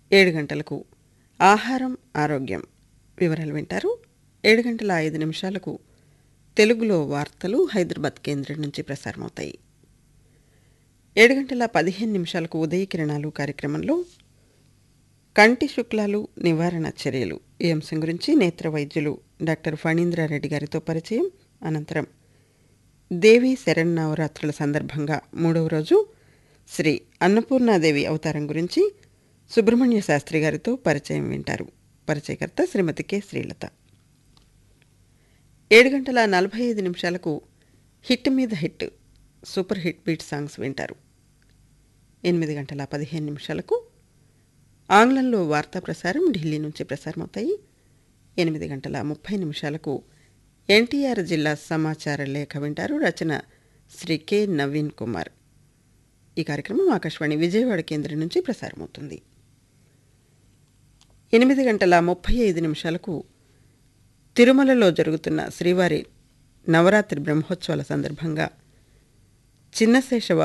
ఏడు గంటలకు ఆహారం ఆరోగ్యం వివరాలు వింటారు ఏడు గంటల ఐదు నిమిషాలకు తెలుగులో వార్తలు హైదరాబాద్ కేంద్రం నుంచి ప్రసారమవుతాయి ఏడు గంటల పదిహేను నిమిషాలకు ఉదయ కిరణాలు కార్యక్రమంలో కంటి శుక్లాలు నివారణ చర్యలు ఈ అంశం గురించి నేత్ర వైద్యులు డాక్టర్ ఫణీంద్రారెడ్డి గారితో పరిచయం అనంతరం దేవి శరన్నవరాత్రుల సందర్భంగా మూడవ రోజు శ్రీ అన్నపూర్ణాదేవి అవతారం గురించి సుబ్రహ్మణ్య శాస్త్రి గారితో పరిచయం వింటారు పరిచయకర్త శ్రీమతి కె శ్రీలత ఏడు గంటల నలభై ఐదు నిమిషాలకు హిట్ మీద hit super hit beat songs వింటారు ఎనిమిది గంటల పదిహేను నిమిషాలకు ఆంగ్లంలో వార్తా ప్రసారం ఢిల్లీ నుంచి ప్రసారమవుతాయి ఎనిమిది గంటల ముప్పై నిమిషాలకు ఎన్టీఆర్ జిల్లా సమాచార లేఖ వింటారు రచన శ్రీ కె నవీన్ కుమార్ ఈ కార్యక్రమం ఆకాశవాణి విజయవాడ కేంద్రం నుంచి ప్రసారమవుతుంది ఎనిమిది గంటల ముప్పై ఐదు నిమిషాలకు తిరుమలలో జరుగుతున్న శ్రీవారి నవరాత్రి బ్రహ్మోత్సవాల సందర్భంగా చిన్నశేష